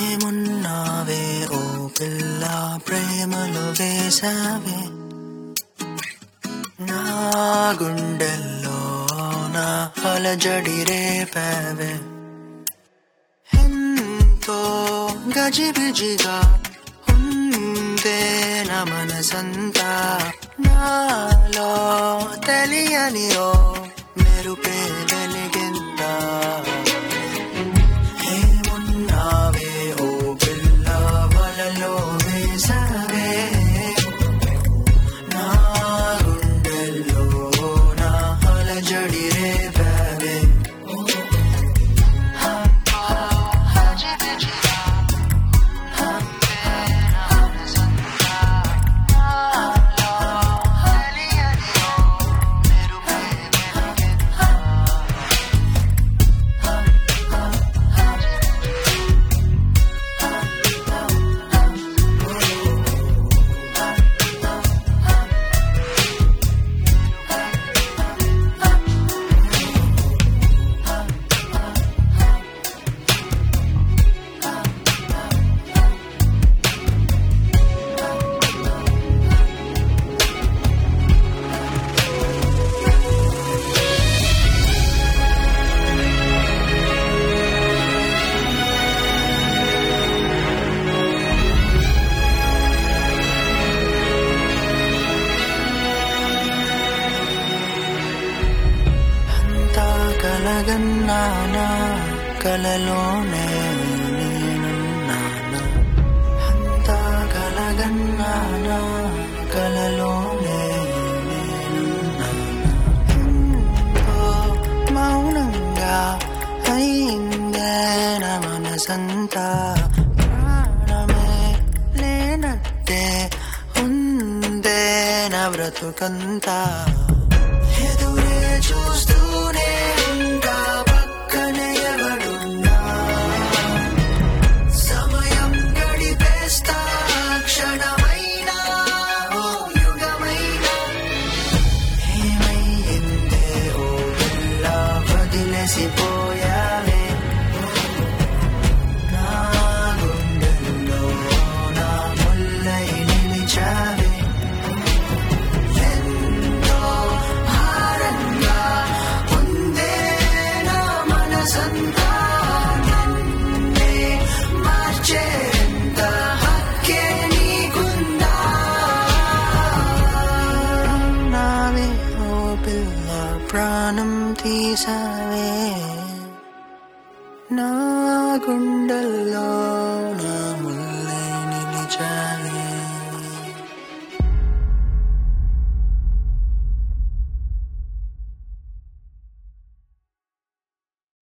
ఏమున్నావే ఓ పిల్ల ప్రేమలు వేసావే నా గుండెల్లో నా అలజడి రేపావే ఎంతో గజిబిజిగా ఉందే నా మనసంతా నాలో తెలియని ఓ మెరుపే వెలిగిందా ఏమున్నావే ఓ పిల్ల వలలో వేసావే నా గుండెల్లో నా అలజడి రేపావే అంతా కలగన్నానా కలలోనే నేనున్నానా అంతా కలగన్నానా కలలోనే నేనున్నానా ఎంతో మౌనంగా అయిందే నా మనసంతా ప్రాణమే లేనట్టే ఉందే నా బ్రతుకంతా ఎదురే చూస్తూనే ఇంకా పక్కనే ఎవడున్నా సమయం గడిపేస్తా క్షణమైనా ఓ యుగమైనా ఏమైందే ఓ పిల్ల వదిలేసిపోయావే నా గుండెల్లో నా ముల్లై నిలిచావే ఎంతో భారంగా ఉందే నా మనసంతా నన్నే మార్చేంత హక్కే నీకుందా నావే ఓ పిల్ల ప్రాణం తీసావే నా గుండెల్లో నా